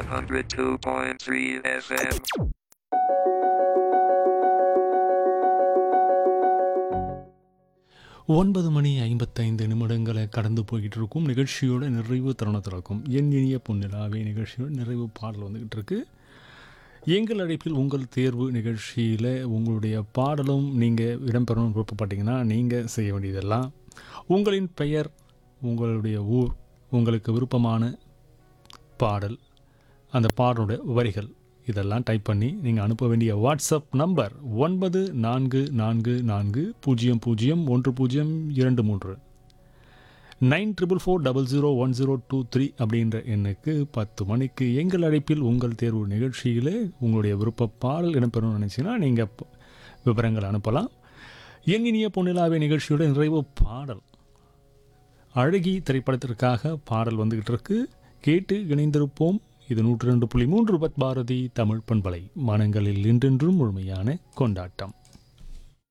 102.3 FM. ஒன்பது மணி ஐம்பத்தைந்து நிமிடங்களை கடந்து போய்கிட்டு இருக்கும் நிகழ்ச்சியோட நிறைவு தருணத்தில் இருக்கும் என் இனிய பொன்னிலாவே நிகழ்ச்சியோட நிறைவு பாடல் வந்துக்கிட்டு இருக்கு எங்கள் அழைப்பில் உங்கள் தேர்வு நிகழ்ச்சியில் உங்களுடைய பாடலும் நீங்கள் இடம்பெறணும்னு விருப்பப்பட்டீங்கன்னா நீங்கள் செய்ய வேண்டியதெல்லாம் உங்களின் பெயர் உங்களுடைய ஊர் உங்களுக்கு விருப்பமான பாடல் அந்த பாடலுடைய வரிகள் இதெல்லாம் டைப் பண்ணி நீங்கள் அனுப்ப வேண்டிய வாட்ஸ்அப் நம்பர் ஒன்பது நான்கு நான்கு நான்கு பூஜ்ஜியம் பூஜ்ஜியம் ஒன்று பூஜ்ஜியம் இரண்டு மூன்று nine triple four double zero one zero two three அப்படின்ற எண்ணுக்கு பத்து மணிக்கு எங்கள் அழைப்பில் உங்கள் தேர்வு நிகழ்ச்சியில் உங்களுடைய விருப்ப பாடல் இடம்பெறணும்னு நினச்சிங்கன்னா நீங்கள் விவரங்கள் அனுப்பலாம் என் இனிய பொன்னிலாவே நிகழ்ச்சியோட நிறைவு பாடல் அழகி திரைப்படத்திற்காக பாடல் வந்துகிட்டு இருக்கு கேட்டு இணைந்திருப்போம் இது நூற்றி ரெண்டு புள்ளி மூன்று பத் பாரதி தமிழ் பண்பலை மனங்களில் இன்றென்றும் முழுமையான கொண்டாட்டம்